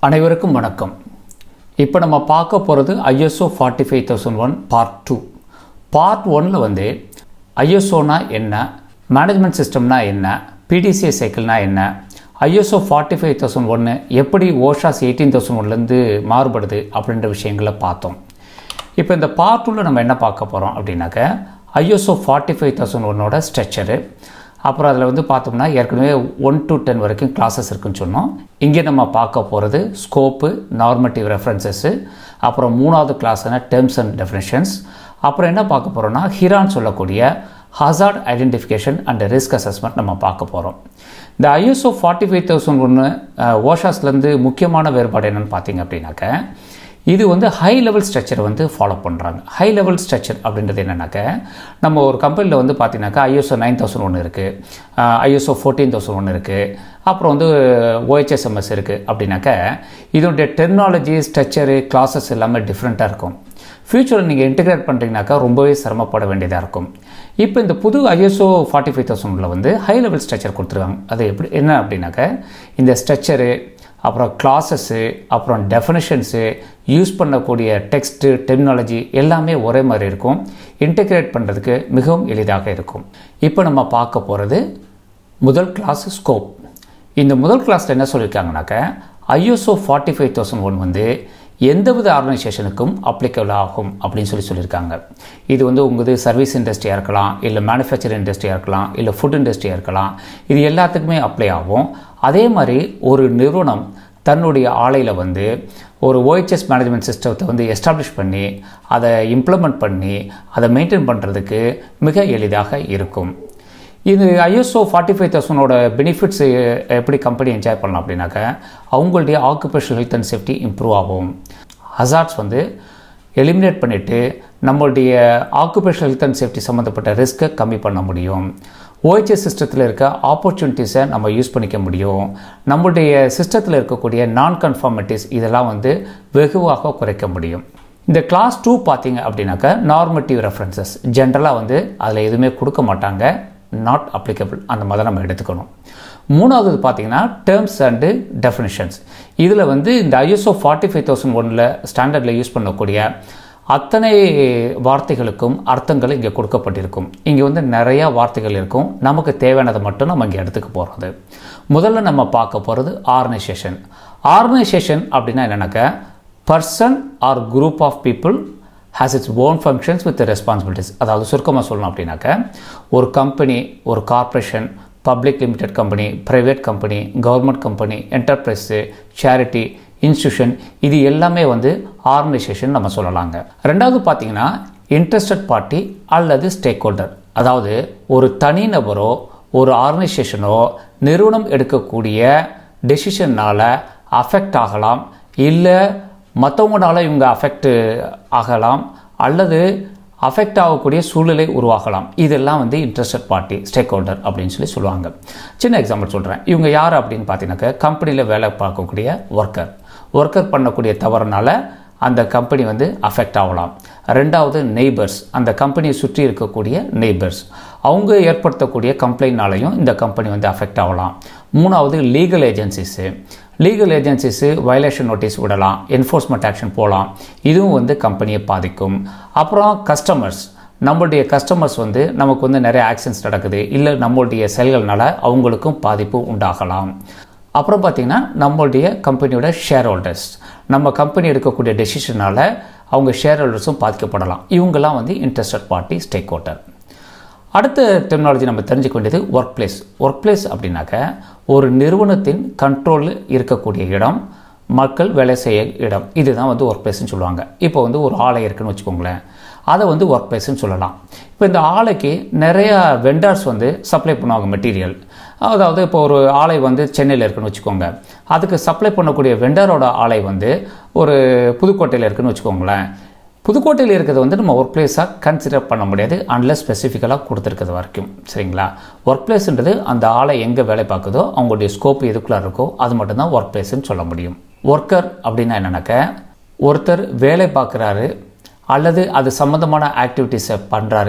அனைவருக்கும் வணக்கம் இப்போ நம்ம பார்க்க போகிறது ISO forty five thousand one part two part ஒனில் வந்து ஐஎஸ்ஓனா என்ன மேனேஜ்மெண்ட் சிஸ்டம்னா என்ன பிடிசிஏ சைக்கிள்னா என்ன ஐஎஸ்ஓ ஃபார்ட்டி ஃபைவ் தௌசண்ட் ஒன்று எப்படி ஓஷாஸ் எயிட்டீன் தௌசண்ட் ஒன்லேருந்து மாறுபடுது அப்படின்ற விஷயங்களை பார்த்தோம் இப்போ இந்த பார்ட் டூவில் நம்ம என்ன பார்க்க போகிறோம் அப்படின்னாக்க ஐஎஸ்ஓ ஃபார்ட்டி ஃபைவ் தௌசண்ட் ஒன்னோட ஸ்ட்ரக்சரு அப்புறம் அதில் வந்து பார்த்தோம்னா ஏற்கனவே ஒன் டு டென் வரைக்கும் கிளாஸஸ் இருக்குன்னு சொன்னோம் இங்கே நம்ம பார்க்க போகிறது ஸ்கோப்பு நார்மட்டிவ் ரெஃபரன்சஸ்ஸு அப்புறம் மூணாவது கிளாஸான டேர்ம்ஸ் அண்ட் டெஃபினேஷன்ஸ் அப்புறம் என்ன பார்க்க போகிறோம்னா ஹிரான் சொல்லக்கூடிய hazard identification and risk assessment நம்ம பார்க்க போகிறோம் இந்த ஐஎஸ்ஓ ஃபார்ட்டி ஃபைவ் தௌசண்ட் ஒன்று ஓஷாஸ்லேருந்து முக்கியமான வேறுபாடு என்னென்னு பார்த்தீங்க அப்படின்னாக்க இது வந்து ஹை லெவல் ஸ்ட்ரக்சர் வந்து ஃபாலோ பண்ணுறாங்க ஹை லெவல் ஸ்ட்ரக்சர் அப்படின்றது என்னென்னாக்க நம்ம ஒரு கம்பெனியில் வந்து பார்த்தீங்கன்னாக்கா ஐஎஸ்ஓ நைன் தௌசண்ட் ஒன்று இருக்குது ஐஎஸ்ஓ ஃபோர்டீன் தௌசண்ட் ஒன்று இருக்குது அப்புறம் வந்து ஓஹெச்எஸ்எம்எஸ் இருக்குது அப்படின்னாக்க இதனுடைய டெக்னாலஜி ஸ்ட்ரக்சரு கிளாஸஸ் எல்லாமே டிஃப்ரெண்ட்டாக இருக்கும் ஃப்யூச்சரில் நீங்கள் இன்டிகிரேட் பண்ணுறீங்கனாக்கா ரொம்பவே சிரமப்பட வேண்டியதாக இருக்கும் இப்போ இந்த புது ஐஎஸ்ஓ ஃபார்ட்டி ஃபைவ் தௌசண்டில் வந்து ஹை லெவல் ஸ்ட்ரக்சர் கொடுத்துருக்காங்க அது எப்படி என்ன அப்படின்னாக்க இந்த ஸ்ட்ரக்சரு அப்புறம் கிளாஸஸ்ஸு அப்புறம் டெஃபினேஷன்ஸு யூஸ் பண்ணக்கூடிய டெக்ஸ்ட்டு டெக்னாலஜி எல்லாமே ஒரே மாதிரி இருக்கும் இன்டெகிரேட் பண்ணுறதுக்கு மிகவும் எளிதாக இருக்கும் இப்போ நம்ம பார்க்க போகிறது முதல் கிளாஸ் ஸ்கோப் இந்த முதல் கிளாஸில் என்ன சொல்லியிருக்காங்கனாக்க ISO forty five thousand one வந்து எந்தவித ஆர்கனைசேஷனுக்கும் அப்ளிகபிள் ஆகும் அப்படின்னு சொல்லி சொல்லியிருக்காங்க இது வந்து உங்களது சர்வீஸ் இண்டஸ்ட்ரியாக இருக்கலாம் இல்லை மேனுஃபேக்சரிங் இண்டஸ்ட்ரியாக இருக்கலாம் இல்லை ஃபுட் இண்டஸ்ட்ரியாக இருக்கலாம் இது எல்லாத்துக்குமே அப்ளை ஆகும் அதே மாதிரி ஒரு நிறுவனம் தன்னுடைய ஆலையில் வந்து ஒரு ஓஹெச்எஸ் மேனேஜ்மெண்ட் சிஸ்டத்தை வந்து எஸ்டாப்ளிஷ் பண்ணி அதை இம்ப்ளிமெண்ட் பண்ணி அதை மெயின்டைன் பண்ணுறதுக்கு மிக எளிதாக இருக்கும் இது ஐஎஸ்ஓ ஃபார்ட்டி ஃபைவ் தௌசண்டோட பெனிஃபிட்ஸ் எப்படி கம்பெனி என்ஜாய் பண்ணலாம் அப்படின்னாக்க அவங்களுடைய occupational health and safety improve ஆகும் ஹசார்ட்ஸ் வந்து எலிமினேட் பண்ணிவிட்டு நம்மளுடைய ஆக்குபேஷனல் ஹெல்த் அண்ட் சேஃப்டி சம்மந்தப்பட்ட ரிஸ்க்கை கம்மி பண்ண முடியும் ஓஹெச்எஸ் சிஸ்டத்தில் இருக்க ஆப்பர்ச்சுனிட்டிஸை நம்ம யூஸ் பண்ணிக்க முடியும் நம்மளுடைய சிஸ்டத்தில் இருக்கக்கூடிய நான் கன்ஃபார்மிட்டிஸ் இதெல்லாம் வந்து வெகுவாக குறைக்க முடியும் இந்த கிளாஸ் டூ பார்த்தீங்க அப்படின்னாக்கா நார்மட்டிவ் ரெஃபரன்சஸ் ஜென்ரலாக வந்து அதில் எதுவுமே கொடுக்க மாட்டாங்க நாட் அப்ளிகபிள் அந்த மாதிரி நம்ம எடுத்துக்கணும் மூணாவது பார்த்தீங்கன்னா டேர்ம்ஸ் அண்டு டெஃபினிஷன்ஸ் இதில் வந்து இந்த ஐஎஸ்ஓ ஃபார்ட்டி ஃபைவ் தௌசண்ட் ஒனில் ஸ்டாண்டர்டில் யூஸ் பண்ணக்கூடிய அத்தனை வார்த்தைகளுக்கும் அர்த்தங்கள் இங்கே கொடுக்கப்பட்டிருக்கும் இங்கே வந்து நிறையா வார்த்தைகள் இருக்கும் நமக்கு தேவையானதை மட்டும் நம்ம இங்கே எடுத்துக்க போகிறது முதல்ல நம்ம பார்க்க போகிறது ஆர்கனைசேஷன் ஆர்கனைசேஷன் அப்படின்னா என்னென்னாக்க person or group of people has its own functions with responsibilities அதாவது சுருக்கமாக சொல்லணும் அப்படின்னாக்க ஒரு கம்பெனி ஒரு corporation public limited company private company government company enterprise charity institution இது எல்லாமே வந்து ஆர்கனைசேஷன் நம்ம சொல்லலாங்க ரெண்டாவது பார்த்தீங்கன்னா இன்ட்ரெஸ்டட் பார்ட்டி அல்லது ஸ்டேக் ஹோல்டர் அதாவது ஒரு தனிநபரோ ஒரு ஆர்கனைசேஷனோ நிறுவனம் எடுக்கக்கூடிய டெசிஷன்னால் அஃபெக்ட் ஆகலாம் இல்லை மற்றவங்களால இவங்க அஃபெக்ட் ஆகலாம் அல்லது அஃபெக்ட் ஆகக்கூடிய சூழ்நிலை உருவாகலாம் இதெல்லாம் வந்து இன்ட்ரெஸ்டட் பார்ட்டி ஸ்டேக் ஹோல்டர் அப்படின்னு சொல்லி சொல்லுவாங்க சின்ன எக்ஸாம்பிள் சொல்கிறேன் இவங்க யார் அப்படின்னு பார்த்தீங்கன்னாக்க கம்பெனியில் வேலை பார்க்கக்கூடிய ஒர்க்கர் ஒர்க்கர் பண்ணக்கூடிய தவறுனால அந்த கம்பெனி வந்து அஃபெக்ட் ஆகலாம் ரெண்டாவது நெய்பர்ஸ் அந்த கம்பெனியை சுற்றி இருக்கக்கூடிய நெய்பர்ஸ் அவங்க ஏற்படுத்தக்கூடிய கம்ப்ளைண்ட்னாலையும் இந்த கம்பெனி வந்து அஃபெக்ட் ஆகலாம் மூணாவது legal agencies legal agencies violation notice விடலாம் என்ஃபோர்ஸ்மெண்ட் ஆக்ஷன் போகலாம் இதுவும் வந்து கம்பெனியை பாதிக்கும் அப்புறம் கஸ்டமர்ஸ் நம்மளுடைய கஸ்டமர்ஸ் வந்து நமக்கு வந்து நிறைய ஆக்ஷன்ஸ் நடக்குது இல்லை நம்மளுடைய செயல்கள்னால அவங்களுக்கும் பாதிப்பு உண்டாகலாம் அப்புறம் பார்த்திங்கன்னா நம்மளுடைய கம்பெனியோட ஷேர் ஹோல்டர்ஸ் நம்ம கம்பெனி எடுக்கக்கூடிய டெசிஷனால் அவங்க ஷேர் ஹோல்டர்ஸும் பாதிக்கப்படலாம் இவங்கெல்லாம் வந்து இன்ட்ரெஸ்டட் பார்ட்டி ஸ்டேக் ஹோல்டர் அடுத்த டெக்னாலஜி நம்ம தெரிஞ்சுக்க வேண்டியது ஒர்க் பிளேஸ் ஒர்க் பிளேஸ் அப்படின்னாக்க ஒரு நிறுவனத்தின் கண்ட்ரோலில் இருக்கக்கூடிய இடம் மக்கள் வேலை செய்ய இடம் இதுதான் வந்து ஒர்க் பிளேஸ்னு சொல்லுவாங்க இப்போ வந்து ஒரு ஆலை இருக்குன்னு வச்சுக்கோங்களேன் அதை வந்து ஒர்க் பிளேஸ்னு சொல்லலாம் இப்போ இந்த ஆலைக்கு நிறையா வெண்டார்ஸ் வந்து சப்ளை பண்ணுவாங்க மெட்டீரியல் அதாவது இப்போ ஒரு ஆலை வந்து சென்னையில் இருக்குன்னு வச்சுக்கோங்க அதுக்கு சப்ளை பண்ணக்கூடிய வெண்டரோட ஆலை வந்து ஒரு புதுக்கோட்டையில் இருக்குன்னு வச்சுக்கோங்களேன் புதுக்கோட்டையில் இருக்கிறது வந்து நம்ம ஒர்க் பிளேஸாக கன்சிடர் பண்ண முடியாது அன்லஸ் ஸ்பெசிஃபிக்கலாக கொடுத்துருக்கிறது வரைக்கும் சரிங்களா ஒர்க் பிளேஸ்ன்றது அந்த ஆளை எங்கே வேலை பார்க்குதோ அவங்களுடைய ஸ்கோப் எதுக்குள்ளே இருக்கோ அது மட்டும்தான் ஒர்க் பிளேஸ்ன்னு சொல்ல முடியும் ஒர்க்கர் அப்படின்னா என்னென்னாக்க ஒருத்தர் வேலை பார்க்குறாரு அல்லது அது சம்மந்தமான ஆக்டிவிட்டீஸை பண்ணுறாரு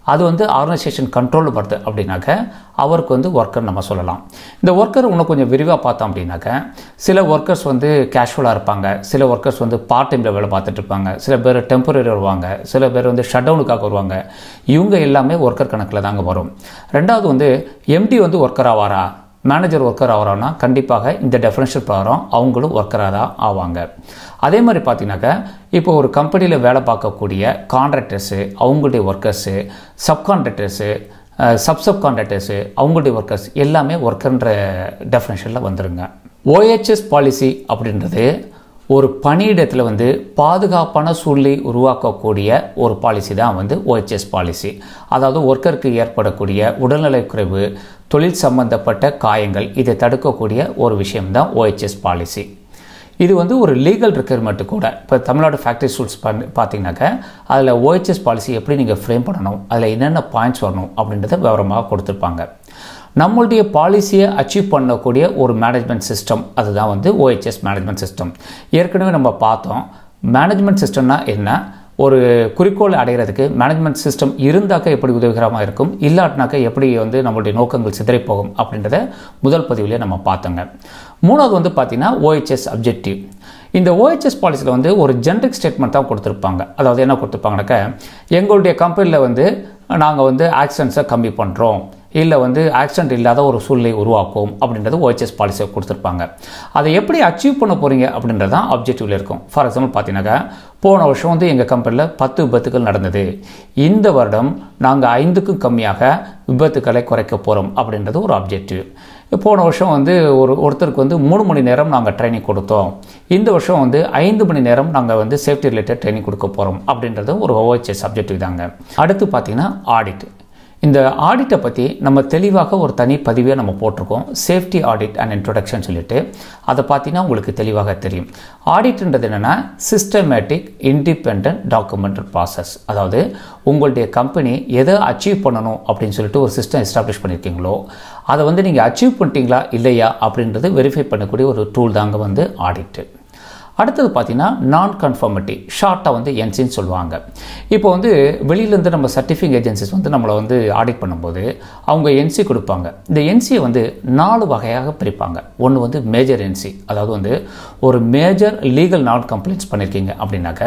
அது வந்து ஆர்கனைசேஷன் கண்ட்ரோல் வருது அப்படின்னாக்க அவருக்கு வந்து ஒர்க்கர் நம்ம சொல்லலாம் இந்த ஒர்க்கர் இன்னும் கொஞ்சம் விரிவாக பார்த்தோம் அப்படின்னாக்க சில ஒர்க்கர்ஸ் வந்து கேஷுவலாக இருப்பாங்க சில ஒர்க்கர்ஸ் வந்து பார்ட் டைமில் வேலை பார்த்துட்டு இருப்பாங்க சில பேர் டெம்பரரி வருவாங்க சில பேர் வந்து ஷட் டவுனுக்காக வருவாங்க இவங்க எல்லாமே ஒர்க்கர் கணக்கில் தாங்க வரும் ரெண்டாவது வந்து எம்டி வந்து ஒர்க்கர் ஆவாரா மேனேஜர் ஒர்க்கர் ஆகிறான்னா கண்டிப்பாக இந்த டெஃபினேஷன் பிரகாரம் அவங்களும் ஒர்க்கராக தான் ஆவாங்க அதே மாதிரி பார்த்தீங்கன்னாக்கா இப்போ ஒரு கம்பெனியில் வேலை பார்க்கக்கூடிய கான்ட்ராக்டர்ஸு அவங்களுடைய workers subcontractors sub sub contractors அவங்களுடைய ஒர்க்கர்ஸ் எல்லாமே ஒர்க்கர்ன்ற டெஃபினேஷனில் வந்துருங்க ஓஹெச்எஸ் பாலிசி அப்படின்றது ஒரு பணியிடத்தில் வந்து பாதுகாப்பான சூழ்நிலை உருவாக்கக்கூடிய ஒரு பாலிசி தான் வந்து ஓஹெச்எஸ் பாலிசி அதாவது ஒர்க்கருக்கு ஏற்படக்கூடிய உடல்நலக் குறைவு தொழில் சம்பந்தப்பட்ட காயங்கள் இதை தடுக்கக்கூடிய ஒரு விஷயம்தான் ஓஹெச்எஸ் பாலிசி இது வந்து ஒரு லீகல் ரெக்யர்மெண்ட்டு கூட இப்போ தமிழ்நாடு ஃபேக்ட்ரி சூட்ஸ் பண்ணி பார்த்தீங்கன்னாக்க அதில் ஓஹெச்எஸ் பாலிசி எப்படி நீங்கள் ஃப்ரேம் பண்ணணும் அதில் என்னென்ன பாயிண்ட்ஸ் வரணும் அப்படின்றத விவரமாக கொடுத்துருப்பாங்க நம்மளுடைய பாலிசியை அச்சீவ் பண்ணக்கூடிய ஒரு மேனேஜ்மெண்ட் சிஸ்டம் அதுதான் வந்து ஓஹெச்எஸ் மேனேஜ்மெண்ட் சிஸ்டம் ஏற்கனவே நம்ம பார்த்தோம் மேனேஜ்மெண்ட் சிஸ்டம்னா என்ன ஒரு குறிக்கோள் அடைகிறதுக்கு மேனேஜ்மெண்ட் சிஸ்டம் இருந்தாக்க எப்படி உதவிகரமாக இருக்கும் இல்லாட்டினாக்க எப்படி வந்து நம்மளுடைய நோக்கங்கள் சிதறி போகும் அப்படின்றத முதல் பதிவிலே நம்ம பார்த்தோங்க மூணாவது வந்து பார்த்தீங்கன்னா ஓஹெச்எஸ் அப்ஜெக்டிவ் இந்த ஓஹெச்எஸ் பாலிசியில் வந்து ஒரு ஜென்ரிக் ஸ்டேட்மெண்ட் தான் கொடுத்துருப்பாங்க அதாவது என்ன கொடுத்துருப்பாங்கனாக்க எங்களுடைய கம்பெனியில் வந்து நாங்கள் வந்து ஆக்சிடென்ட்ஸை கம்மி பண்ணுறோம் இல்லை வந்து ஆக்சிடென்ட் இல்லாத ஒரு சூழ்நிலை உருவாக்கும் அப்படின்றது ஓஹெச்எஸ் பாலிசியை கொடுத்துருப்பாங்க அதை எப்படி அச்சீவ் பண்ண போகிறீங்க அப்படின்றது தான் அப்ஜெக்டிவில் இருக்கும் ஃபார் எக்ஸாம்பிள் பார்த்தீங்கன்னாக்கா போன வருஷம் வந்து எங்கள் கம்பெனியில் பத்து விபத்துகள் நடந்தது இந்த வருடம் நாங்கள் ஐந்துக்கும் கம்மியாக விபத்துக்களை குறைக்க போகிறோம் அப்படின்றது ஒரு அப்ஜெக்டிவ் போன வருஷம் வந்து ஒரு ஒருத்தருக்கு வந்து மூணு மணி நேரம் நாங்கள் ட்ரைனிங் கொடுத்தோம் இந்த வருஷம் வந்து ஐந்து மணி நேரம் நாங்கள் வந்து சேஃப்டி ரிலேட்டட் ட்ரைனிங் கொடுக்க போகிறோம் அப்படின்றது ஒரு ஓஹெச்எஸ் அப்ஜெக்டிவ் தாங்க அடுத்து பார்த்தீங்கன்னா ஆடிட் இந்த ஆடிட்டை பற்றி நம்ம தெளிவாக ஒரு தனி பதிவே நம்ம போட்டிருக்கோம் சேஃப்டி ஆடிட் அண்ட் இன்ட்ரொடக்ஷன் சொல்லிட்டு அதை பார்த்தீங்கன்னா உங்களுக்கு தெளிவாக தெரியும் ஆடிட்ன்றது என்னென்னா சிஸ்டமேட்டிக் இண்டிபெண்ட் டாக்குமெண்ட் ப்ராசஸ் அதாவது உங்களுடைய கம்பெனி எதை அச்சீவ் பண்ணணும் அப்படின்னு சொல்லிட்டு ஒரு சிஸ்டம் எஸ்டாப்ளிஷ் பண்ணியிருக்கீங்களோ அதை வந்து நீங்கள் அச்சீவ் பண்ணிட்டீங்களா இல்லையா அப்படின்றது வெரிஃபை பண்ணக்கூடிய ஒரு டூல் தாங்க வந்து ஆடிட்டு அடுத்தது பார்த்தீங்கன்னா நான் கன்ஃபர்மிட்டி ஷார்ட்டாக வந்து என்சின்னு சொல்லுவாங்க இப்போ வந்து வெளியிலேருந்து நம்ம சர்டிஃபிக் ஏஜென்சிஸ் வந்து நம்மளை வந்து ஆடிட் பண்ணும்போது அவங்க என்சி கொடுப்பாங்க இந்த என்சியை வந்து நாலு வகையாக பிரிப்பாங்க ஒன்று வந்து மேஜர் என்சி அதாவது வந்து ஒரு மேஜர் லீகல் நான் கம்ப்ளைண்ட்ஸ் பண்ணியிருக்கீங்க அப்படின்னாக்க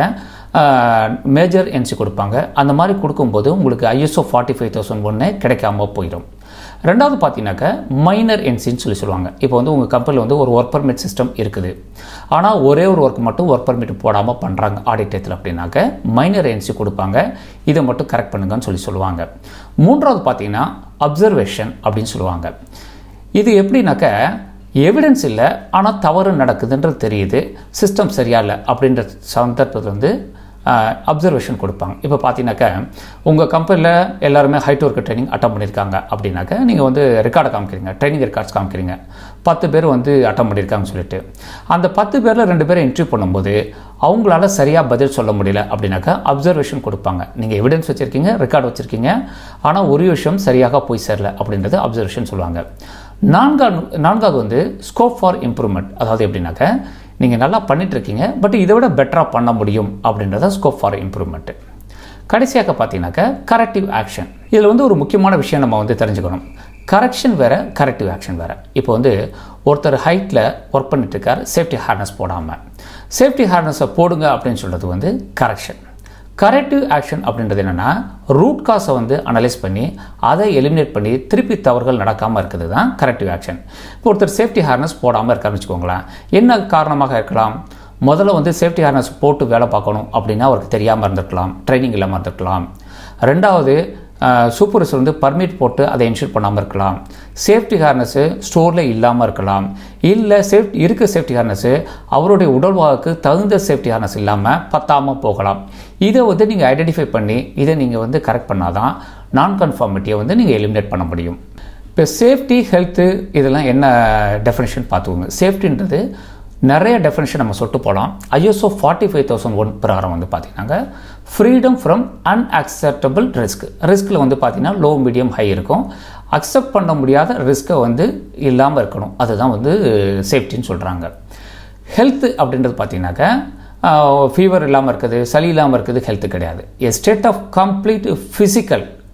மேஜர் என்சி கொடுப்பாங்க அந்த மாதிரி கொடுக்கும்போது உங்களுக்கு ஐஎஸ்ஓ ஃபார்ட்டி ஃபைவ் தௌசண்ட் ஒன்று கிடைக்காம போயிடும் ரெண்டாவது பார்த்தீங்கன்னாக்க மைனர் என்சின்னு சொல்லி சொல்லுவாங்க இப்போ வந்து உங்கள் கம்பெனியில் வந்து ஒரு ஒர்க் பர்மிட் சிஸ்டம் இருக்குது ஆனால் ஒரே ஒரு ஒர்க் மட்டும் ஒர்க் பர்மிட் போடாமல் பண்ணுறாங்க ஆடிட்டத்தில் அப்படின்னாக்க மைனர் என்சி கொடுப்பாங்க இதை மட்டும் கரெக்ட் பண்ணுங்கன்னு சொல்லி சொல்லுவாங்க மூன்றாவது பார்த்தீங்கன்னா அப்சர்வேஷன் அப்படின்னு சொல்லுவாங்க இது எப்படின்னாக்க எவிடன்ஸ் இல்லை ஆனால் தவறு நடக்குதுன்றது தெரியுது சிஸ்டம் சரியா இல்லை அப்படின்ற சந்தர்ப்பத்தில் வந்து அப்சர்வேஷன் கொடுப்பாங்க இப்போ பார்த்தீங்கன்னாக்கா உங்கள் கம்பெனியில் எல்லாருமே ஹைட் ஒர்க் ட்ரைனிங் அட்டன் பண்ணியிருக்காங்க அப்படின்னாக்கா நீங்கள் வந்து ரெக்கார்டை காமிக்கிறீங்க ட்ரைனிங் ரெக்கார்ட்ஸ் காமிக்கிறீங்க பத்து பேர் வந்து அட்டன் பண்ணியிருக்காங்கன்னு சொல்லிட்டு அந்த பத்து பேரில் ரெண்டு பேரை என்ட்ரி பண்ணும்போது அவங்களால சரியாக பதில் சொல்ல முடியல அப்படின்னாக்கா அப்சர்வேஷன் கொடுப்பாங்க நீங்கள் எவிடன்ஸ் வச்சுருக்கீங்க ரெக்கார்டு வச்சுருக்கீங்க ஆனால் ஒரு விஷயம் சரியாக போய் சேரல அப்படின்றது அப்சர்வேஷன் சொல்லுவாங்க நான்காவது நான்காவது வந்து ஸ்கோப் ஃபார் இம்ப்ரூவ்மெண்ட் அதாவது எப்படின்னாக்க நீங்கள் நல்லா பண்ணிட்டு இருக்கீங்க பட் இதை விட பெட்டராக பண்ண முடியும் அப்படின்றத ஸ்கோப் ஃபார் இம்ப்ரூவ்மெண்ட்டு கடைசியாக பார்த்தீங்கன்னாக்க கரெக்டிவ் ஆக்ஷன் இதில் வந்து ஒரு முக்கியமான விஷயம் நம்ம வந்து தெரிஞ்சுக்கணும் கரெக்ஷன் வேறு கரெக்டிவ் ஆக்ஷன் வேறு இப்போ வந்து ஒருத்தர் ஹைட்டில் ஒர்க் பண்ணிட்டு இருக்கார் சேஃப்டி ஹார்னஸ் போடாமல் சேஃப்டி ஹார்னஸை போடுங்க அப்படின்னு சொல்கிறது வந்து கரெக்ஷன் கரெக்டிவ் ஆக்ஷன் அப்படின்றது என்னென்னா ரூட் காஸை வந்து அனலைஸ் பண்ணி அதை எலிமினேட் பண்ணி திருப்பி தவறுகள் நடக்காமல் இருக்கிறது தான் கரெக்டிவ் ஆக்ஷன் இப்போ ஒருத்தர் சேஃப்டி ஹார்னஸ் போடாமல் இருக்காருன்னு வச்சுக்கோங்களேன் என்ன காரணமாக இருக்கலாம் முதல்ல வந்து சேஃப்டி ஹார்னஸ் போட்டு வேலை பார்க்கணும் அப்படின்னா அவருக்கு தெரியாமல் இருந்திருக்கலாம் ட்ரைனிங் இல்லாமல் இருந்திருக்கலாம் ரெண்டாவது சூப்பர்வைசர் வந்து பர்மிட் போட்டு அதை இன்ஷூர் பண்ணாமல் இருக்கலாம் சேஃப்டி ஹார்னஸு ஸ்டோரில் இல்லாமல் இருக்கலாம் இல்லை சேஃப் இருக்க சேஃப்டி ஹார்னஸு அவருடைய உடல்வாக்கு தகுந்த சேஃப்டி ஹார்னஸ் இல்லாமல் பத்தாமல் போகலாம் இதை வந்து நீங்கள் ஐடென்டிஃபை பண்ணி இதை நீங்கள் வந்து கரெக்ட் பண்ணாதான் நான் கன்ஃபார்மிட்டியை வந்து நீங்கள் எலிமினேட் பண்ண முடியும் இப்போ சேஃப்டி ஹெல்த்து இதெல்லாம் என்ன டெஃபினேஷன் பார்த்துக்கோங்க சேஃப்டின்றது நிறைய டெஃபினேஷன் நம்ம சொட்டு போகலாம் ISO forty five thousand one பிரகாரம் வந்து பார்த்தீங்கன்னா ஃப்ரீடம் ஃப்ரம் அன்அக்செப்டபிள் ரிஸ்க் ரிஸ்கில் வந்து பார்த்தீங்கன்னா லோ மீடியம் ஹை இருக்கும் அக்செப்ட் பண்ண முடியாத ரிஸ்க்கை வந்து இல்லாமல் இருக்கணும் அதுதான் வந்து சேஃப்டின்னு சொல்கிறாங்க ஹெல்த்து அப்படின்றது பார்த்தீங்கன்னாக்கா ஃபீவர் இல்லாமல் இருக்குது சளி இல்லாமல் இருக்குது ஹெல்த்து கிடையாது a state of complete physical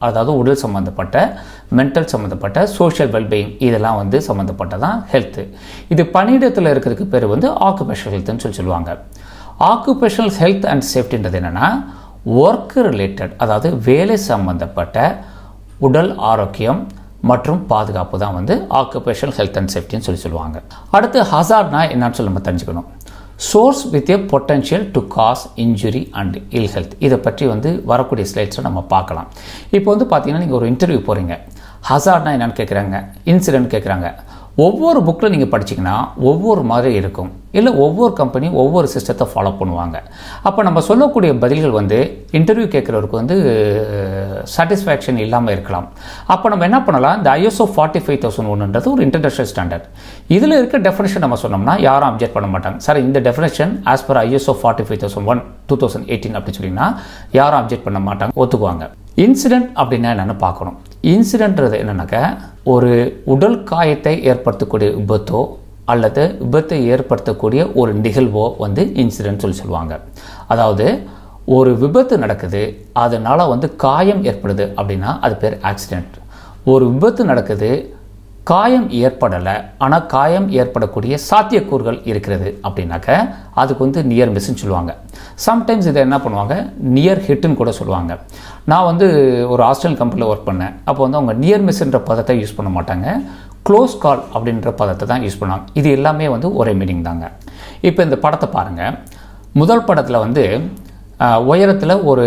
அதாவது உடல் சம்மந்தப்பட்ட மென்டல் சம்மந்தப்பட்ட சோஷியல் வெல்பீயிங் இதெல்லாம் வந்து சம்மந்தப்பட்டதான் ஹெல்த்து இது பணியிடத்தில் இருக்கிறதுக்கு பேர் வந்து ஆக்குபேஷனல் ஹெல்த்னு சொல்லி சொல்லுவாங்க ஆக்குபேஷனல் ஹெல்த் அண்ட் சேஃப்டின்றது என்னென்னா ஒர்க் ரிலேட்டட் அதாவது வேலை சம்பந்தப்பட்ட உடல் ஆரோக்கியம் மற்றும் பாதுகாப்பு தான் வந்து ஆக்குபேஷனல் ஹெல்த் அண்ட் சேஃப்டின்னு சொல்லி சொல்லுவாங்க அடுத்து ஹசார்ட்னா என்னன்னு சொல்லி நம்ம தெரிஞ்சுக்கணும் source with a potential to cause injury and ill health இதை பற்றி வந்து வரக்கூடிய ஸ்லைட்ஸை நம்ம பார்க்கலாம் இப்போ வந்து பார்த்தீங்கன்னா நீங்கள் ஒரு இன்டர்வியூ போகிறீங்க ஹசார்ட்னா என்னன்னு கேட்குறாங்க இன்சிடென்ட் கேட்குறாங்க ஒவ்வொரு புக்கில் நீங்கள் படிச்சிங்கன்னா ஒவ்வொரு மாதிரி இருக்கும் இல்லை ஒவ்வொரு கம்பெனியும் ஒவ்வொரு சிஸ்டத்தை ஃபாலோ பண்ணுவாங்க அப்போ நம்ம சொல்லக்கூடிய பதில்கள் வந்து இன்டர்வியூ கேட்குறவருக்கு வந்து சாட்டிஸ்ஃபேக்ஷன் இல்லாமல் இருக்கலாம் அப்போ நம்ம என்ன பண்ணலாம் இந்த ஐஎஸ்ஓ ஃபார்ட்டி ஃபைவ் தௌசண்ட் ஒன்றுன்றது ஒரு இன்டர்நேஷனல் ஸ்டாண்டர்ட் இதில் இருக்க டெஃபினேஷன் நம்ம சொன்னோம்னா யாரும் அப்ஜெக்ட் பண்ண மாட்டாங்க சார் இந்த definition as per ISO forty five thousand one two thousand eighteen அப்படின்னு சொன்னீங்கன்னா யாரும் அப்ஜெக்ட் பண்ண மாட்டாங்க ஒத்துக்குவாங்க இன்சிடென்ட் அப்படின்னா என்னென்னு பார்க்கணும் இன்சிடென்ட்றது என்னன்னாக்கா ஒரு உடல் காயத்தை ஏற்படுத்தக்கூடிய விபத்தோ அல்லது விபத்தை ஏற்படுத்தக்கூடிய ஒரு நிகழ்வோ வந்து இன்சிடென்ட் சொல்லி சொல்லுவாங்க அதாவது ஒரு விபத்து நடக்குது அதனால் வந்து காயம் ஏற்படுது அப்படின்னா அது பேர் ஆக்சிடெண்ட் ஒரு விபத்து நடக்குது காயம் ஏற்படலை ஆனால் காயம் ஏற்படக்கூடிய சாத்தியக்கூறுகள் இருக்கிறது அப்படின்னாக்க அதுக்கு வந்து நியர் மிஸ்ன்னு சொல்லுவாங்க சம்டைம்ஸ் இதை என்ன பண்ணுவாங்க நியர் ஹிட்டுன்னு கூட சொல்லுவாங்க நான் வந்து ஒரு ஹாஸ்டல் கம்பெனியில் ஒர்க் பண்ணேன் அப்போ வந்து அவங்க நியர் மிஸ்ன்ற பதத்தை யூஸ் பண்ண மாட்டாங்க க்ளோஸ் கால் அப்படின்ற பதத்தை தான் யூஸ் பண்ணுவாங்க இது எல்லாமே வந்து ஒரே மீனிங் தாங்க இப்போ இந்த படத்தை பாருங்கள் முதல் படத்தில் வந்து உயரத்தில் ஒரு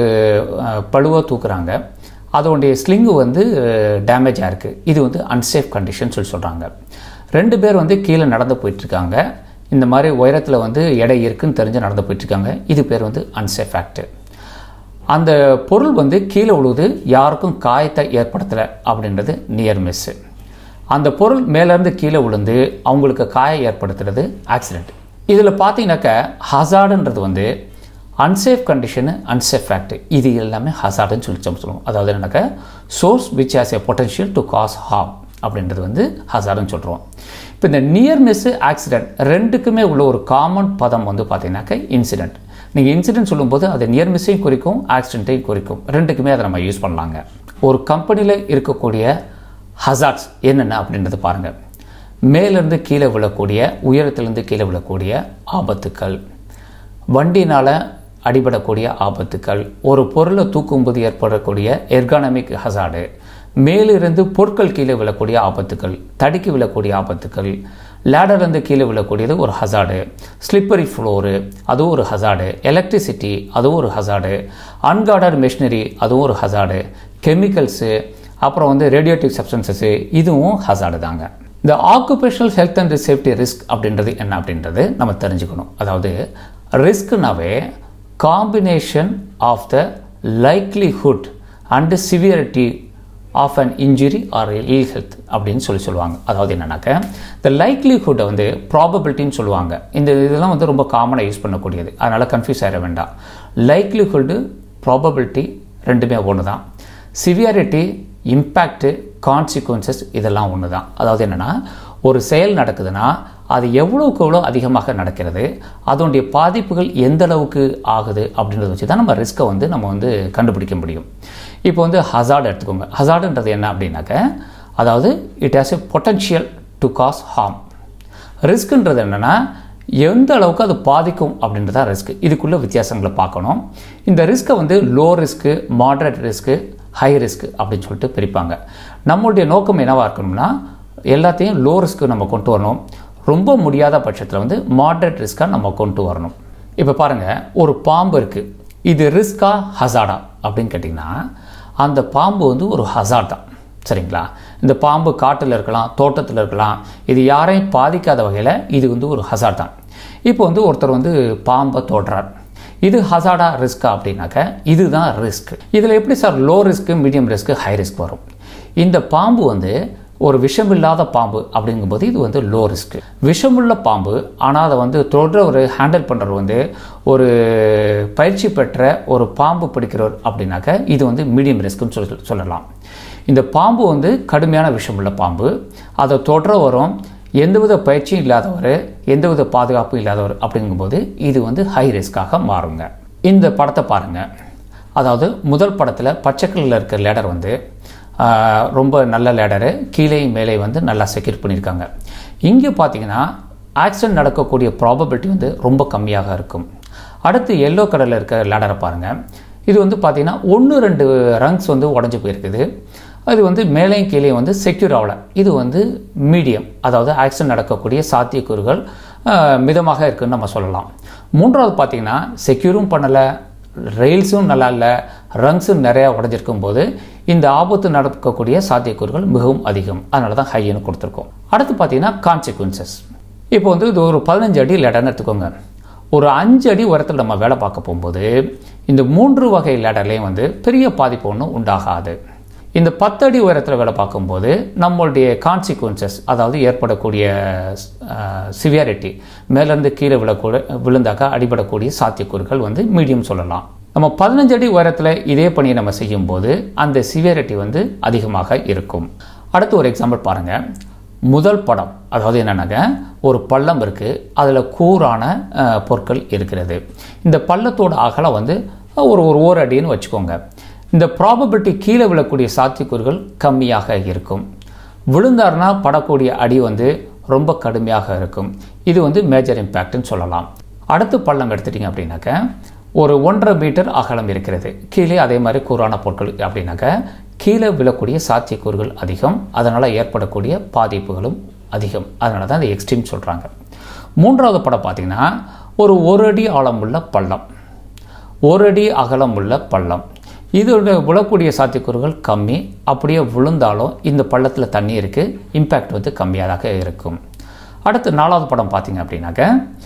பழுவை தூக்குறாங்க அதோடைய ஸ்லிங்கு வந்து டேமேஜ் ஆயிருக்கு இது வந்து அன்சேஃப் கண்டிஷன் சொல்லி சொல்கிறாங்க ரெண்டு பேர் வந்து கீழே நடந்து போயிட்டுருக்காங்க இந்த மாதிரி உயரத்தில் வந்து எடை இருக்குன்னு தெரிஞ்சு நடந்து போயிட்டுருக்காங்க இது பேர் வந்து அன்சேஃப் ஆக்ட் அந்த பொருள் வந்து கீழே விழுவுது யாருக்கும் காயத்தை ஏற்படுத்தலை அப்படின்றது நியர் மிஸ்ஸு அந்த பொருள் மேலேருந்து கீழே விழுந்து அவங்களுக்கு காயம் ஏற்படுத்துறது ஆக்சிடெண்ட் இதில் பார்த்தீங்கன்னாக்கா ஹசார்டுன்றது வந்து அன்சேஃப் கண்டிஷனு அன்சேஃப் ஃபேக்ட் இது எல்லாமே ஹசார்டுன்னு சொல்லி சொல்லுவோம் அதாவது என்னக்கா source which has a potential to cause harm அப்படின்றது வந்து ஹசார்டுன்னு சொல்கிறோம் இப்போ இந்த நியர் மிஸ் ஆக்சிடென்ட் ரெண்டுக்குமே உள்ள ஒரு காமன் பதம் வந்து பார்த்தீங்கன்னாக்கா இன்சிடென்ட் நீங்கள் இன்சிடென்ட் சொல்லும்போது அது நியர் மிஸ்ஸையும் குறிக்கும் ஆக்சிடென்ட்டையும் குறிக்கும் ரெண்டுக்குமே அதை நம்ம யூஸ் பண்ணலாங்க ஒரு கம்பெனியில் இருக்கக்கூடிய ஹசார்ட்ஸ் என்னென்ன அப்படின்றத பாருங்கள் மேலேருந்து கீழே விழக்கூடிய உயரத்திலேருந்து கீழே விழக்கூடிய ஆபத்துக்கள் வண்டினால் அடிபடக்கூடிய ஆபத்துக்கள் ஒரு பொருளை தூக்கும்போது ஏற்படக்கூடிய எர்கானமிக் ஹசார்டு மேலிருந்து பொருட்கள் கீழே விழக்கூடிய ஆபத்துக்கள் தடுக்கி விழக்கூடிய ஆபத்துக்கள் லேடர்லேருந்து கீழே விழக்கூடியது ஒரு ஹசார்டு ஸ்லிப்பரி ஃப்ளோரு அதுவும் ஒரு ஹசார்டு எலக்ட்ரிசிட்டி அதுவும் ஒரு ஹசார்டு அன்கார்டர் மிஷினரி அதுவும் ஒரு ஹசார்டு கெமிக்கல்ஸு அப்புறம் வந்து ரேடியோட்டிவ் சப்ஸ்டன்சஸ்ஸு இதுவும் ஹசார்டு தாங்க இந்த occupational health and safety risk அப்படின்றது என்ன அப்படின்றது நம்ம தெரிஞ்சுக்கணும் அதாவது ரிஸ்க்னாவே combination of the likelihood and severity of an injury or ill health அப்படின்னு சொல்லி சொல்லுவாங்க அதாவது என்னன்னாக்க இந்த லைக்லிஹுட்டை வந்து ப்ராபபிலிட்டின்னு சொல்லுவாங்க இந்த இதெல்லாம் வந்து ரொம்ப காமனாக யூஸ் பண்ணக்கூடியது அதனால் கன்ஃபியூஸ் ஆகிட வேண்டாம் லைக்லிஹுட்டு ப்ராபபிலிட்டி ரெண்டுமே ஒன்று தான் சிவியாரிட்டி இம்பேக்ட்டு கான்சிக்வன்சஸ் இதெல்லாம் ஒன்று தான் அதாவது என்னென்னா ஒரு செயல் நடக்குதுன்னா அது எவ்வளோக்கு எவ்வளோ அதிகமாக நடக்கிறது அதனுடைய பாதிப்புகள் எந்த அளவுக்கு ஆகுது அப்படின்றத வச்சு தான் நம்ம ரிஸ்க்கை வந்து நம்ம வந்து கண்டுபிடிக்க முடியும் இப்போ வந்து ஹசார்டு எடுத்துக்கோங்க ஹசார்டுன்றது என்ன அப்படின்னாக்க அதாவது it has a potential to cause harm ரிஸ்க்குன்றது என்னென்னா எந்த அளவுக்கு அது பாதிக்கும் அப்படின்றதா ரிஸ்க் இதுக்குள்ள வித்தியாசங்களை பார்க்கணும் இந்த ரிஸ்க்கை வந்து low risk moderate risk high risk அப்படின்னு சொல்லிட்டு பிரிப்பாங்க நம்மளுடைய நோக்கம் என்னவாக இருக்கணும்னா எல்லாத்தையும் லோ ரிஸ்க்கு நம்ம கொண்டு வரணும் ரொம்ப முடியாத பட்சத்தில் வந்து மாட்ரேட் ரிஸ்க்காக நம்ம கொண்டு வரணும் இப்போ பாருங்கள் ஒரு பாம்பு இருக்குது இது ரிஸ்கா ஹசார்டா அப்படின்னு கேட்டிங்கன்னா அந்த பாம்பு வந்து ஒரு ஹசார்ட் தான் சரிங்களா இந்த பாம்பு காட்டில் இருக்கலாம் தோட்டத்தில் இருக்கலாம் இது யாரையும் பாதிக்காத வகையில் இது வந்து ஒரு ஹசார்ட் தான் இப்போ வந்து ஒருத்தர் வந்து பாம்பை தோடுறார் இது ஹசார்டா ரிஸ்கா அப்படின்னாக்க இதுதான் ரிஸ்க் இதில் எப்படி sir low risk medium risk high risk வரும் இந்த பாம்பு வந்து ஒரு விஷமில்லாத பாம்பு அப்படிங்கும்போது இது வந்து லோ ரிஸ்க் விஷமுள்ள பாம்பு ஆனால் அதை வந்து தொடர் ஹேண்டில் பண்ணுறவர் வந்து ஒரு பயிற்சி பெற்ற ஒரு பாம்பு பிடிக்கிறவர் அப்படின்னாக்க இது வந்து மீடியம் ரிஸ்க்குன்னு சொல்லி சொல்லலாம் இந்த பாம்பு வந்து கடுமையான விஷமுள்ள பாம்பு அதை தொடர வரும் எந்தவித பயிற்சியும் இல்லாதவர் எந்தவித பாதுகாப்பும் இல்லாதவர் அப்படிங்கும்போது இது வந்து ஹை ரிஸ்க்காக மாறுங்க இந்த படத்தை பாருங்கள் அதாவது முதல் படத்தில் பச்சை கலரில் இருக்கிற லேடர் வந்து ஆஹ், ரொம்ப நல்ல லேடரு கீழே மேலே வந்து நல்லா செக்யூர் பண்ணியிருக்காங்க இங்கே பார்த்தீங்கன்னா ஆக்சிடென்ட் நடக்கக்கூடிய ப்ராபபிலிட்டி வந்து ரொம்ப கம்மியாக இருக்கும் அடுத்து எல்லோ கலரில் இருக்கிற லேடரை பாருங்கள் இது வந்து பார்த்தீங்கன்னா ஒன்று ரெண்டு ரங்ஸ் வந்து உடஞ்சி போயிருக்குது அது வந்து மேலேயும் கீழே வந்து செக்யூர் ஆகலை இது வந்து மீடியம் அதாவது ஆக்சிடென்ட் நடக்கக்கூடிய சாத்தியக்கூறுகள் ஆஹ், மிதமாக இருக்குன்னு நம்ம சொல்லலாம் மூன்றாவது பார்த்தீங்கன்னா செக்யூரும் பண்ணலை ரெயில்ஸும் நல்லா இல்லை ரங்ஸும் நிறையா உடஞ்சிருக்கும் போது இந்த ஆபத்து நடக்கக்கூடிய சாத்தியக்கூறுகள் மிகவும் அதிகம் அதனால தான் ஹைன்னு கொடுத்துருக்கோம் அடுத்து பார்த்தீங்கன்னா கான்சிக்வன்சஸ் இப்போ வந்து இது ஒரு பதினஞ்சு அடி லேடர்னு எடுத்துக்கோங்க ஒரு அஞ்சு அடி உரத்தில் நம்ம வேலை பார்க்க போகும்போது இந்த மூன்று வகை லேடர்லேயும் வந்து பெரிய பாதிப்பு ஒன்றும் உண்டாகாது இந்த பத்தடி உயரத்தில் வேலை பார்க்கும்போது நம்மளுடைய கான்சிக்வன்சஸ் அதாவது ஏற்படக்கூடிய சிவியாரிட்டி மேலேருந்து கீழே விழக்கூட விழுந்தாக்கா அடிபடக்கூடிய சாத்தியக்கூறுகள் வந்து மீடியம் சொல்லலாம் நம்ம பதினஞ்சு அடி உயரத்தில் இதே பணியை நம்ம செய்யும்போது அந்த சிவியாரிட்டி வந்து அதிகமாக இருக்கும் அடுத்து ஒரு எக்ஸாம்பிள் பாருங்கள் முதல் படம் அதாவது என்னன்னாக்க ஒரு பள்ளம் இருக்குது அதில் கூரான அஹ், பொருட்கள் இருக்கிறது இந்த பள்ளத்தோட அகலம் வந்து ஒரு ஒரு ஓர் அடின்னு வச்சுக்கோங்க இந்த ப்ராபபிலிட்டி கீழே விழக்கூடிய சாத்தியக்கூறுகள் கம்மியாக இருக்கும் விழுந்தாருன்னா படக்கூடிய அடி வந்து ரொம்ப கடுமையாக இருக்கும் இது வந்து மேஜர் இம்பேக்ட்னு சொல்லலாம் அடுத்து பள்ளம் எடுத்துட்டிங்க அப்படின்னாக்க ஒரு ஒன்றரை மீட்டர் அகலம் இருக்கிறது கீழே அதே மாதிரி கூரான பொருட்கள் அப்படின்னாக்க கீழே விழக்கூடிய சாத்தியக்கூறுகள் அதிகம் அதனால் ஏற்படக்கூடிய பாதிப்புகளும் அதிகம் அதனால தான் இந்த எக்ஸ்ட்ரீம் சொல்கிறாங்க மூன்றாவது படம் பார்த்தீங்கன்னா ஒரு ஒரு அடி ஆழமுள்ள பள்ளம் ஒரு அடி அகலம் உள்ள பள்ளம் இதோட விழக்கூடிய சாத்தியக்கூறுகள் கம்மி அப்படியே விழுந்தாலும் இந்த பள்ளத்தில் தண்ணி இருக்குது இம்பேக்ட் வந்து கம்மியாக இருக்கும் அடுத்து நாலாவது படம் பார்த்தீங்க அப்படின்னாக்க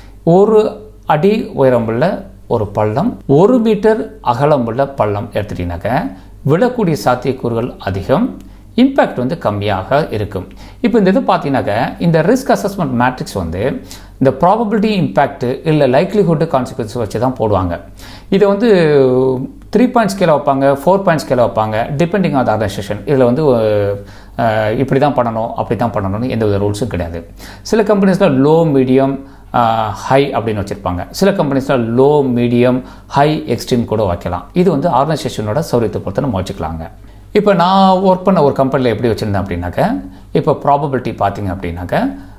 ஒரு அடி உயரமுள்ள ஒரு பள்ளம் ஒரு மீட்டர் அகலம் உள்ள பள்ளம் எடுத்துட்டீங்கன்னாக்க விழக்கூடிய சாத்தியக்கூறுகள் அதிகம் இம்பேக்ட் வந்து கம்மியாக இருக்கும் இப்போ இந்த இது பார்த்தீங்கன்னாக்க இந்த ரிஸ்க் அசஸ்மெண்ட் மேட்ரிக்ஸ் வந்து இந்த ப்ராபபிலிட்டி இம்பேக்ட் இல்லை லைக்லிஹுட் கான்சிக்வன்ஸ் வச்சு தான் போடுவாங்க இதை வந்து த்ரீ பாயிண்ட் ஸ்கேல வைப்பாங்க ஃபோர் பாயிண்ட் ஸ்கேல வைப்பாங்க டிபெண்டிங் ஆன் த ஆர்கனைசேஷன் இதில் வந்து அஹ், இப்படி தான் பண்ணணும் அப்படி தான் பண்ணணும்னு எந்த வித ரூல்ஸும் கிடையாது சில கம்பெனிஸில் லோ மீடியம் ஹை அப்படின்னு வச்சுருப்பாங்க சில கம்பெனிஸில் லோ மீடியம் ஹை எக்ஸ்ட்ரீம் கூட வைக்கலாம் இது வந்து ஆர்கனைசேஷனோட சௌரியத்தை பொறுத்து நம்ம வச்சுக்கலாங்க இப்போ நான் ஒர்க் பண்ண ஒரு கம்பெனியில் எப்படி வச்சுருந்தேன் அப்படின்னாக்க இப்போ ப்ராபபிலிட்டி பார்த்தீங்க அப்படின்னாக்க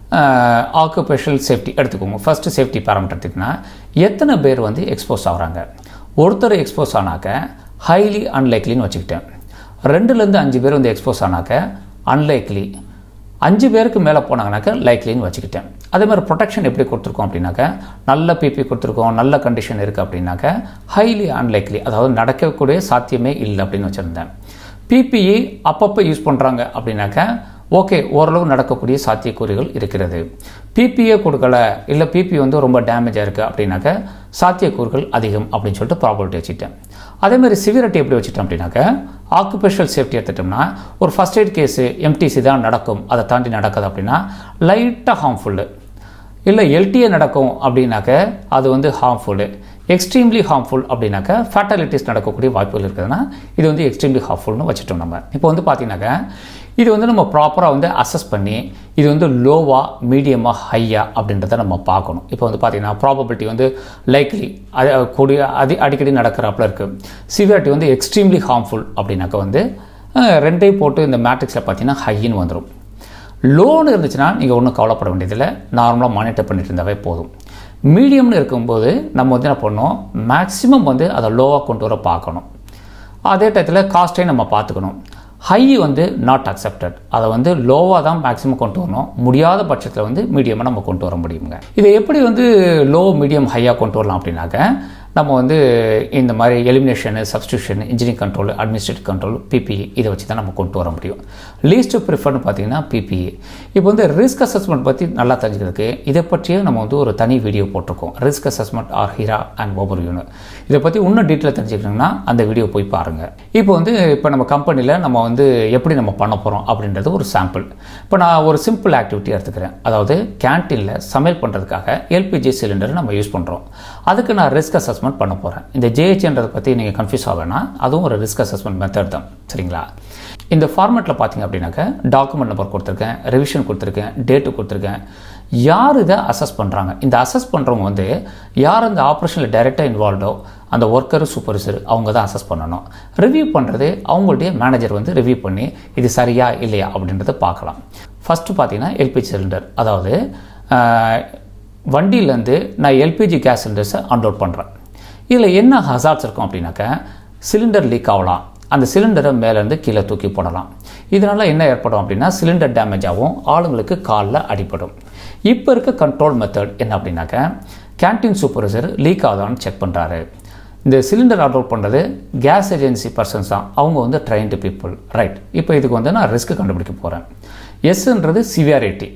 ஆக்குபேஷனல் சேஃப்டி எடுத்துக்கோங்க ஃபஸ்ட்டு சேஃப்டி பேராமீட்டர் எடுத்துக்கினா எத்தனை பேர் வந்து எக்ஸ்போஸ் ஆகுறாங்க ஒருத்தர் எக்ஸ்போஸ் ஆனாக்க ஹைலி அன்லைக்லின்னு வச்சுக்கிட்டேன் ரெண்டுலேருந்து அஞ்சு பேர் வந்து எக்ஸ்போஸ் ஆனாக்க அன்லைக்லி அஞ்சு பேருக்கு மேலே போனாங்கனாக்க லைக்லின்னு வச்சுக்கிட்டேன் அதே மாதிரி ப்ரொடெக்ஷன் எப்படி கொடுத்துருக்கோம் அப்படின்னாக்க நல்ல பிபி கொடுத்துருக்கோம் நல்ல கண்டிஷன் இருக்குது அப்படின்னாக்க ஹைலி அன்லைக்லி அதாவது நடக்கக்கூடிய சாத்தியமே இல்லை அப்படின்னு வச்சுருந்தேன் பிபிஇ அப்பப்போ யூஸ் பண்ணுறாங்க அப்படின்னாக்க ஓகே ஓரளவு நடக்கக்கூடிய சாத்தியக்கூறுகள் இருக்கிறது பிபிஏ கொடுக்கல இல்லை பிபி வந்து ரொம்ப டேமேஜாக இருக்குது அப்படின்னாக்க சாத்தியக்கூறுகள் அதிகம் அப்படின்னு சொல்லிட்டு ப்ராபபிலிட்டி வச்சுட்டேன் அதே மாதிரி சிவியரிட்டி எப்படி வச்சுட்டோம் அப்படின்னாக்க ஆக்குபேஷனல் சேஃப்டி எடுத்துட்டோம்னா ஒரு ஃபஸ்ட் எய்ட் கேஸு எம்டிசி தான் நடக்கும் அதை தாண்டி நடக்குது அப்படின்னா லைட்டாக ஹார்ம்ஃபுல்லு இல்லை எல்டிஏ நடக்கும் அப்படின்னாக்க அது வந்து ஹார்ம்ஃபுல்லு எக்ஸ்ட்ரீம்லி ஹார்ம்ஃபுல் அப்படின்னாக்க ஃபேட்டாலிட்டிஸ் நடக்கக்கூடிய வாய்ப்புகள் இருக்குதுன்னா இது வந்து எக்ஸ்ட்ரீம்லி ஹார்ம்ஃபுல்னு வச்சுட்டோம் நம்ம இப்போ வந்து பார்த்தீங்கன்னாக்க இது வந்து நம்ம ப்ராப்பராக வந்து அசஸ் பண்ணி இது வந்து லோவா மீடியமாக ஹையா அப்படின்றத நம்ம பார்க்கணும் இப்போ வந்து பார்த்தீங்கன்னா ப்ராபபிலிட்டி வந்து லைக்லி அது கூடிய அதி அடிக்கடி நடக்கிறாப்புல இருக்குது சிவியாரிட்டி வந்து எக்ஸ்ட்ரீம்லி ஹார்ம்ஃபுல் அப்படின்னாக்க வந்து அஹ், ரெண்டையும் போட்டு இந்த மேட்ரிக்ஸில் பார்த்தீங்கன்னா ஹைன்னு வந்துடும் லோன் இருந்துச்சுன்னா நீங்கள் ஒன்றும் கவலைப்பட வேண்டியதில்லை நார்மலாக மானிட்டர் பண்ணிட்டு இருந்தாவே போதும் மீடியம்னு இருக்கும்போது நம்ம வந்து என்ன பண்ணணும் மேக்ஸிமம் வந்து அதை லோவாக கொண்டு வர பார்க்கணும் அதே டயத்தில் காஸ்ட்டையும் நம்ம பார்த்துக்கணும் ஹை வந்து நாட் அக்செப்டட் அதை வந்து லோவாக தான் மேக்ஸிமம் கொண்டு வரணும் முடியாத பட்சத்தில் வந்து மீடியமாக நம்ம கொண்டு வர முடியுங்க இதை எப்படி வந்து லோ மீடியம் ஹையாக கொண்டு வரலாம் அப்படின்னாக்க நம்ம வந்து இந்த மாதிரி elimination substitution engineering control administrative control PPE இதை வச்சு தான் நம்ம கொண்டு வர முடியும் லீஸ்ட் ப்ரிஃபர்னு பார்த்தீங்கன்னா பிபிஇ இப்போ வந்து ரிஸ்க் அசஸ்மெண்ட் பற்றி நல்லா தெரிஞ்சுக்கிறதுக்கு இதை பற்றியே நம்ம வந்து ஒரு தனி வீடியோ போட்டிருக்கோம் risk assessment or HIRA and ஓவர் யூனு இதை பற்றி இன்னும் டீட்டெயில் தெரிஞ்சுக்கணுங்கன்னா அந்த வீடியோ போய் பாருங்கள் இப்போ வந்து இப்போ நம்ம கம்பெனியில் நம்ம வந்து எப்படி நம்ம பண்ண போகிறோம் அப்படின்றது ஒரு சாம்பிள் இப்போ நான் ஒரு சிம்பிள் ஆக்டிவிட்டி எடுத்துக்கிறேன் அதாவது கேன்டீனில் சமையல் பண்ணுறதுக்காக எல்பிஜி சிலிண்டர் நம்ம யூஸ் பண்ணுறோம் அதுக்கு நான் ரிஸ்க் அசஸ்மெண்ட் பண்ண போகிறேன் இந்த ஜேஹெச்ன்றதை பற்றி நீங்கள் கன்ஃபியூஸ் ஆகவேனா அதுவும் ஒரு ரிஸ்க் அசஸ்மெண்ட் மெத்தட் தான் சரிங்களா இந்த ஃபார்மேட்டில் பார்த்தீங்க அப்படின்னாக்க டாக்குமெண்ட் நம்பர் கொடுத்துருக்கேன் ரிவிஷன் கொடுத்துருக்கேன் டேட்டு கொடுத்துருக்கேன் யார் இதை அசஸ் பண்ணுறாங்க இந்த அசஸ் பண்ணுறவங்க வந்து யார் அந்த ஆப்ரேஷனில் டைரெக்டாக இன்வால்வ்டோ அந்த ஒர்க்கர் சூப்பர்வைசர் அவங்க தான் அசஸ் பண்ணணும் ரிவ்யூ பண்ணுறது அவங்களுடைய மேனேஜர் வந்து ரிவ்யூ பண்ணி இது சரியா இல்லையா அப்படின்றத பார்க்கலாம் ஃபஸ்ட்டு பார்த்தீங்கன்னா எல்பிஜி சிலிண்டர் அதாவது ஆஹ், வண்டியிலேருந்து நான் எல்பிஜி கேஸ் சிலிண்டர்ஸை அன்லோட் பண்ணுறேன் இதில் என்ன ஹசார்ட்ஸ் இருக்கும் அப்படின்னாக்க சிலிண்டர் லீக் ஆகலாம் அந்த சிலிண்டரை மேலேருந்து கீழே தூக்கி போடலாம் இதனால் என்ன ஏற்படும் அப்படின்னா சிலிண்டர் டேமேஜ் ஆகும் ஆளுங்களுக்கு காலில் அடிபடும் இப்போ இருக்க கண்ட்ரோல் மெத்தட் என்ன அப்படின்னாக்க கேன்டீன் சூப்பர்வைசர் லீக் ஆகுதான்னு செக் பண்ணுறாரு இந்த சிலிண்டர் அப்லோட் பண்ணுறது கேஸ் ஏஜென்சி பர்சன்ஸ் தான் அவங்க வந்து ட்ரைன்டு பீப்புள் ரைட் இப்போ இதுக்கு வந்து நான் ரிஸ்க் கண்டுபிடிக்க போகிறேன் எஸ்ன்றது சிவியாரிட்டி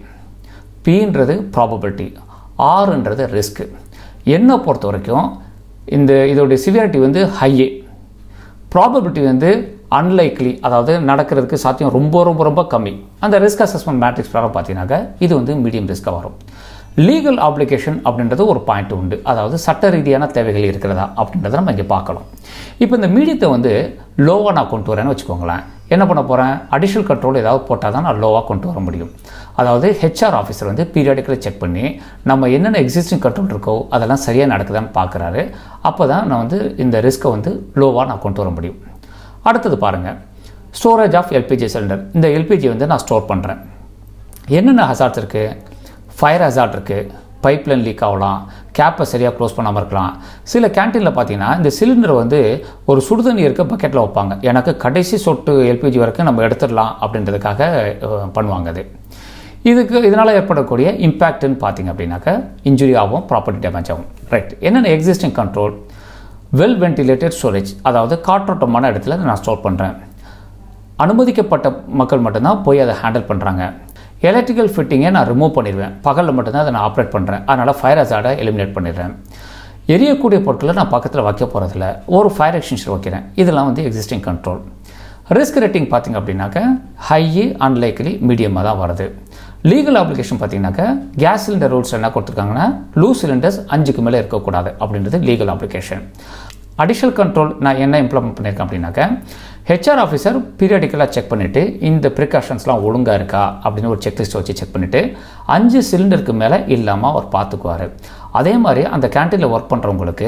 பின்றது ப்ராபபிலிட்டி ஆறுன்றது ரிஸ்க்கு என்னை பொறுத்த வரைக்கும் இந்த இதோடைய சிவியாரிட்டி வந்து ஹையே ப்ராபபிலிட்டி வந்து அன்லைக்லி அதாவது நடக்கிறதுக்கு சாத்தியம் ரொம்ப ரொம்ப ரொம்ப கம்மி அந்த ரிஸ்க் அசஸ்மெண்ட் மேட்ரிக்ஸ் பிரகாரம் பார்த்தீங்கன்னாக்க இது வந்து மீடியம் ரிஸ்க்காக வரும் லீகல் ஆப்ளிகேஷன் அப்படின்றது ஒரு பாயிண்ட் உண்டு அதாவது சட்ட ரீதியான தேவைகள் இருக்கிறதா அப்படின்றத நம்ம இங்கே பார்க்கலாம் இப்போ இந்த மீடியத்தை வந்து லோவாக நான் கொண்டு வரேன்னு வச்சுக்கோங்களேன் என்ன பண்ண போகிறேன் அடிஷனல் கண்ட்ரோல் ஏதாவது போட்டால் தான் நான் லோவாக கொண்டு வர முடியும் அதாவது ஹெச்ஆர் ஆஃபீஸர் வந்து பீரியாடிக்கலி செக் பண்ணி நம்ம என்னென்ன எக்ஸிஸ்டிங் கண்ட்ரோல் இருக்கோ அதெல்லாம் சரியாக நடக்குதான்னு பார்க்குறாரு அப்போ தான் நான் வந்து இந்த ரிஸ்க்கை வந்து லோவாக நான் கொண்டு வர முடியும் அடுத்தது பாருங்கள் ஸ்டோரேஜ் ஆஃப் எல்பிஜி சிலிண்டர் இந்த எல்பிஜி வந்து நான் ஸ்டோர் பண்ணுறேன் என்னென்ன ஹசார்ட்ஸ் இருக்குது ஃபயர் ஹசார்ட் இருக்குது பைப்லைன் லீக் ஆகலாம் கேப்பை சரியாக க்ளோஸ் பண்ணாமல் இருக்கலாம் சில கேன்டீனில் பார்த்தீங்கன்னா இந்த சிலிண்டர் வந்து ஒரு சுடுதண்ணி இருக்க பக்கெட்டில் வைப்பாங்க எனக்கு கடைசி சொட்டு எல்பிஜி வரைக்கும் நம்ம எடுத்துடலாம் அப்படின்றதுக்காக அஹ், பண்ணுவாங்க அது இதுக்கு இதனால் ஏற்படக்கூடிய இம்பேக்ட்னு பார்த்தீங்க அப்படின்னாக்க இன்ஜுரி ஆகும் ப்ராப்பர்ட்டி டேமேஜ் ஆகும் ரைட் என்னென்ன existing control well ventilated storage அதாவது காற்றோட்டமான இடத்துல நான் ஸ்டோர் பண்ணுறேன் அனுமதிக்கப்பட்ட மக்கள் மட்டும்தான் போய் அதை ஹேண்டில் பண்ணுறாங்க எலக்ட்ரிக்கல் ஃபிட்டிங்கை நான் ரிமூவ் பண்ணிடுவேன் பகலில் மட்டும்தான் அதை நான் ஆப்ரேட் பண்ணுறேன் அதனால் ஃபயர் ஹசார்டை எலிமினேட் பண்ணிடுறேன் எரியக்கூடிய பொருட்களை நான் பக்கத்தில் வைக்க போகிறதில்ல ஒரு ஃபயர் எக்ஸ்டிங்ஷர் வைக்கிறேன் இதெல்லாம் வந்து எக்ஸிஸ்டிங் கண்ட்ரோல் ரிஸ்க் ரேட்டிங் பார்த்தீங்க அப்படின்னாக்க ஹை அன்லைக்லி மீடியமாக தான் வருது லீகல் அப்ளிகேஷன் பார்த்தீங்கன்னாக்க கேஸ் சிலிண்டர் ரூல்ஸ் என்ன கொடுத்துருக்காங்கன்னா லூஸ் சிலிண்டர்ஸ் அஞ்சுக்கு மேலே இருக்கக்கூடாது அப்படின்றது லீகல் அப்ளிகேஷன் அடிஷனல் கண்ட்ரோல் நான் என்ன இம்ப்ளிமெண்ட் பண்ணியிருக்கேன் அப்படின்னாக்க ஹெச்ஆர் ஆஃபீஸர் பீரியாடிக்கலாக செக் பண்ணிவிட்டு இந்த ப்ரிகாஷன்ஸ்லாம் ஒழுங்காக இருக்கா அப்படின்னு ஒரு செக்லிஸ்ட் வச்சு செக் பண்ணிவிட்டு அஞ்சு சிலிண்டருக்கு மேலே இல்லாமல் அவர் பார்த்துக்குவார் அதே மாதிரி அந்த கேன்டீனில் ஒர்க் பண்ணுறவங்களுக்கு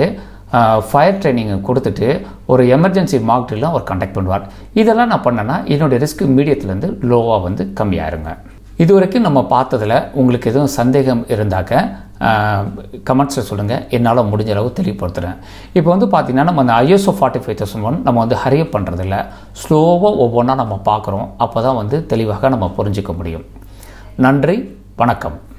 ஃபயர் ட்ரைனிங் கொடுத்துட்டு ஒரு எமர்ஜென்சி மாக் ட்ரில்லாம் அவர் கண்டக்ட் பண்ணுவார் இதெல்லாம் நான் பண்ணேன்னா என்னுடைய ரிஸ்க் மீடியத்துலேருந்து லோவாக வந்து கம்மியாயிருங்க இது வரைக்கும் நம்ம பார்த்ததில் உங்களுக்கு எதுவும் சந்தேகம் இருந்தாக்க கமெண்ட்ஸில் சொல்லுங்கள் என்னால் முடிஞ்ச அளவு தெளிவுபடுத்துகிறேன் இப்போ வந்து பார்த்தீங்கன்னா நம்ம அந்த ISO forty five thousand one நம்ம வந்து ஹரியப் பண்ணுறதில்ல ஸ்லோவாக ஒவ்வொன்றா நம்ம பார்க்குறோம் அப்போ தான் வந்து தெளிவாக நம்ம புரிஞ்சிக்க முடியும் நன்றி வணக்கம்